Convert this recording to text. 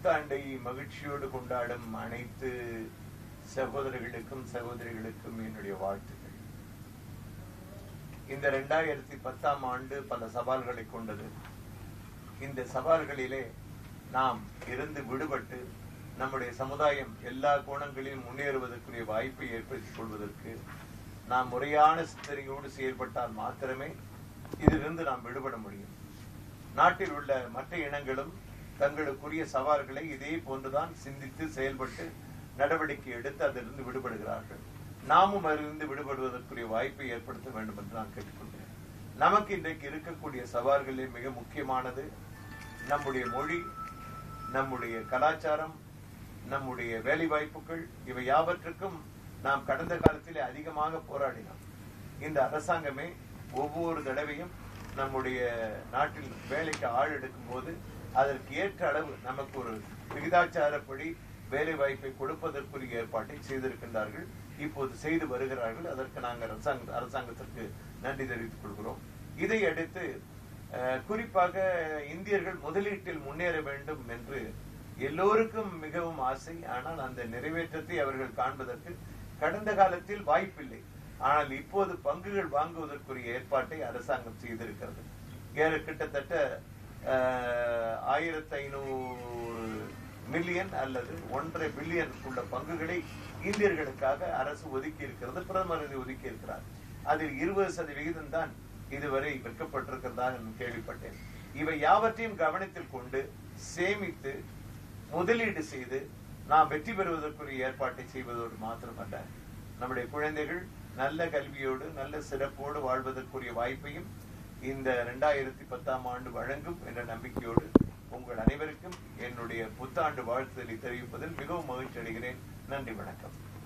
புத்தாண்டை மகிழ்ச்சியோடு கொண்டாடும் அனைத்து சகோதரர்களுக்கும் சகோதரிகளுக்கும் என்னுடைய வாழ்த்துக்கள் இந்த ரெண்டாயிரத்தி பத்தாம் ஆண்டு பல சவால்களை கொண்டது இந்த சவால்களிலே நாம் இருந்து விடுபட்டு நம்முடைய சமுதாயம் எல்லா கோணங்களிலும் முன்னேறுவதற்குரிய வாய்ப்பை ஏற்படுத்திக் கொள்வதற்கு நாம் முறையான சிந்தனையோடு செயல்பட்டால் மாத்திரமே இதிலிருந்து நாம் விடுபட முடியும் நாட்டில் உள்ள மற்ற இனங்களும் தங்களுக்குரிய சவால்களை இதே போன்றுதான் சிந்தித்து செயல்பட்டு நடவடிக்கை எடுத்து அதிலிருந்து விடுபடுகிறார்கள் நாமும் அதிலிருந்து விடுபடுவதற்குரிய வாய்ப்பை ஏற்படுத்த வேண்டும் என்று நான் கேட்டுக்கொண்டேன் நமக்கு இன்றைக்கு இருக்கக்கூடிய சவால்களில் மிக முக்கியமானது நம்முடைய மொழி நம்முடைய கலாச்சாரம் நம்முடைய வேலை வாய்ப்புகள் இவை யாவற்றுக்கும் நாம் கடந்த காலத்திலே அதிகமாக போராடினோம் இந்த அரசாங்கமே ஒவ்வொரு தடவையும் நம்முடைய நாட்டில் வேலைக்கு ஆள் எடுக்கும் போது அதற்கு ஏற்ற அளவு நமக்கு ஒரு விகிதாச்சாரப்படி வேலை வாய்ப்பை கொடுப்பதற்குரிய ஏற்பாட்டை செய்திருக்கின்றார்கள் இப்போது செய்து வருகிறார்கள் அதற்கு நாங்கள் அரசாங்க அரசாங்கத்திற்கு நன்றி தெரிவித்துக் கொள்கிறோம் இதை அடுத்து அஹ், குறிப்பாக இந்தியர்கள் முதலீட்டில் முன்னேற வேண்டும் என்று எல்லோருக்கும் மிகவும் ஆசை ஆனால் அந்த நிறைவேற்றத்தை அவர்கள் காண்பதற்கு கடந்த காலத்தில் வாய்ப்பில்லை ஆனால் இப்போது பங்குகள் வாங்குவதற்குரிய ஏற்பாட்டை அரசாங்கம் செய்திருக்கிறது ஏற கிட்டத்தட்ட ஆயிரத்தி ஐநூறு மில்லியன் அல்லது ஒன்றரை பில்லியன் உள்ள பங்குகளை இந்தியர்களுக்காக அரசு ஒதுக்கி இருக்கிறது பிரதமர் இதை ஒதுக்கி இருக்கிறார் அதில் இருபது சதவிகிதம் தான் இதுவரை விற்கப்பட்டிருக்கிறதாக நான் கேள்விப்பட்டேன் இவை யாவற்றையும் கவனத்தில் கொண்டு சேமித்து முதலீடு செய்து நாம் வெற்றி பெறுவதற்குரிய ஏற்பாட்டை செய்வதோடு மாத்திரமல்ல நம்முடைய குழந்தைகள் நல்ல கல்வியோடு நல்ல சிறப்போடு வாழ்வதற்குரிய வாய்ப்பையும் இந்த இரண்டாயிரத்தி பத்தாம் ஆண்டு வழங்கும் என்ற நம்பிக்கையோடு உங்கள் அனைவருக்கும் என்னுடைய புத்தாண்டு வாழ்த்துதலை தெரிவிப்பதில் மிகவும் மகிழ்ச்சி அடைகிறேன் நன்றி வணக்கம்